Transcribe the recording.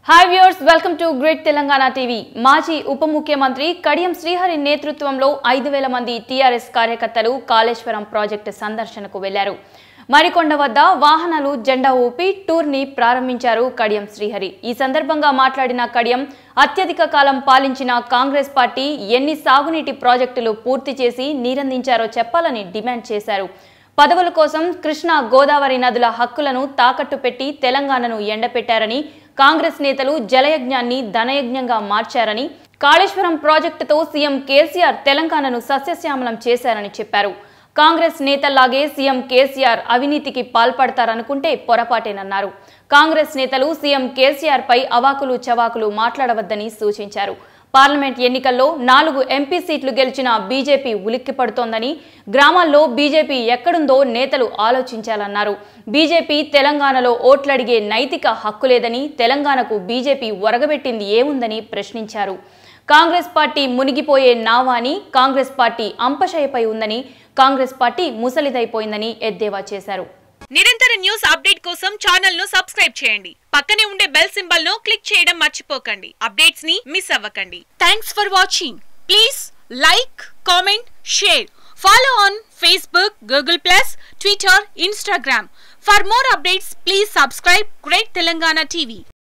hi viewers welcome to great Telangana TV మాజీ ఉప ముఖ్యమంత్రి కడియం శ్రీహరి నేతృత్వంలో ఐదు వేల మంది టీఆర్ఎస్ కార్యకర్తలు కాళేశ్వరం ప్రాజెక్టు సందర్శనకు వెళ్లారు మరికొండ వద్ద వాహనాలు జెండా ఊపి టూర్ ని ప్రారంభించారు కడియం శ్రీహరి ఈ సందర్భంగా మాట్లాడిన కడియం అత్యధిక కాలం పాలించిన కాంగ్రెస్ పార్టీ ఎన్ని సాగునీటి ప్రాజెక్టులు పూర్తి చేసి నీరందించారో చెప్పాలని డిమాండ్ చేశారు పదవుల కోసం కృష్ణా గోదావరి నదుల హక్కులను తాకట్టు పెట్టి తెలంగాణను ఎండపెట్టారని కాంగ్రెస్ నేతలు జలయజ్ఞాన్ని ధనయజ్ఞంగా మార్చారని కాళేశ్వరం ప్రాజెక్టుతో సీఎం కేసీఆర్ తెలంగాణను సస్యశ్యామలం చేశారని చెప్పారు కాంగ్రెస్ నేతల్లాగే సీఎం కేసీఆర్ అవినీతికి పాల్పడతారనుకుంటే పొరపాటేనన్నారు కాంగ్రెస్ నేతలు సీఎం కేసీఆర్ పై అవాకులు చవాకులు మాట్లాడవద్దని సూచించారు పార్లమెంట్ ఎన్నికల్లో నాలుగు ఎంపీ సీట్లు గెలిచిన బీజేపీ ఉలిక్కిపడుతోందని గ్రామాల్లో బీజేపీ ఎక్కడుందో నేతలు ఆలోచించాలన్నారు బీజేపీ తెలంగాణలో ఓట్లడిగే నైతిక హక్కు లేదని తెలంగాణకు బీజేపీ ఒరగబెట్టింది ఏముందని ప్రశ్నించారు కాంగ్రెస్ పార్టీ మునిగిపోయే నావా అని కాంగ్రెస్ పార్టీ అంపశయపై ఉందని కాంగ్రెస్ పార్టీ ముసలిదైపోయిందని ఎద్దేవా చేశారు నిరంతర న్యూస్ అప్డేట్ కోసం ఛానల్ ను సబ్స్క్రైబ్ చేయండి పక్కనే ఉండే బెల్ సింబల్ ను క్లిక్ చేయడం మర్చిపోకండి అప్డేట్స్ ని మిస్ అవ్వకండి thanks for watching please like comment share follow on Facebook Google plus Twitter Instagram for more updates please subscribe great Telangana TV